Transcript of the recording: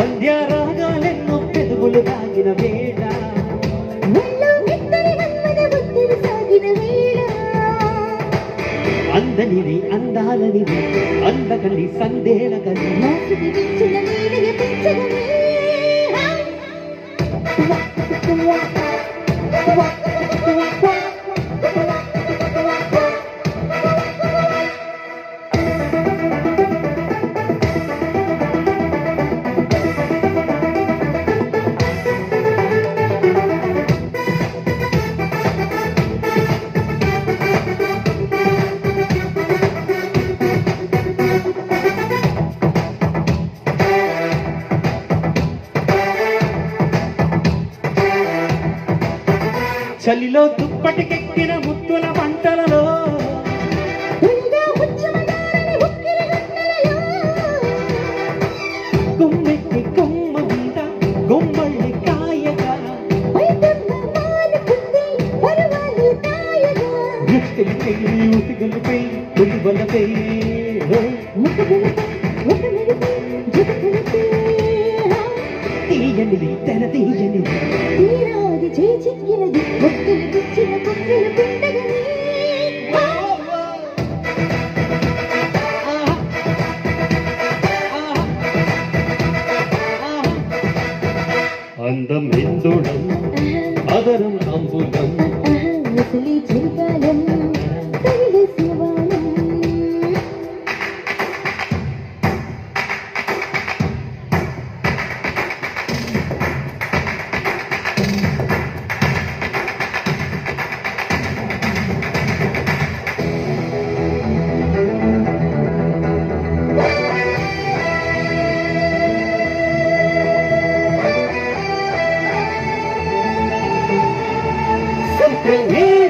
సంధ్యా రాగాలెన్నో పెదవులు తాగిన వేళ ఒళ్ళో మెత్తని మన్మథ బుద్ధులు సాగిన వేళ అందనిది అందాలనిది అందకలి సందేళకలి నాకిది విచ్చిన నీడయ పెంచగనే చలిలో దుప్పటికెక్కిన ముత్తుల పంటలలో తొలిగా ముచ్చమగారని ఉక్కిరి గుండెలలో గుమ్మెట్టి గుమ్మ మీద గుమ్మళ్ళి కాయగా వైద్యమ్మ మానుకుంది పరువాలు తాయగా ఉసిగలు పెయ్యి ఉసిగలు పెయ్యి ఉలివల పెయ్యి ఒక వెలుపై ఒక మెరుపై జగతులపై తీయనిది తెర తీయనిది తీరాది చేచిక్కినది ఒక్కలు గుచ్చిన కుక్కలు పిండగని అందం ఇందుడం అదరం అంబులం ముసలి చిరుకాలం తగిలి శివాలం సుఖమే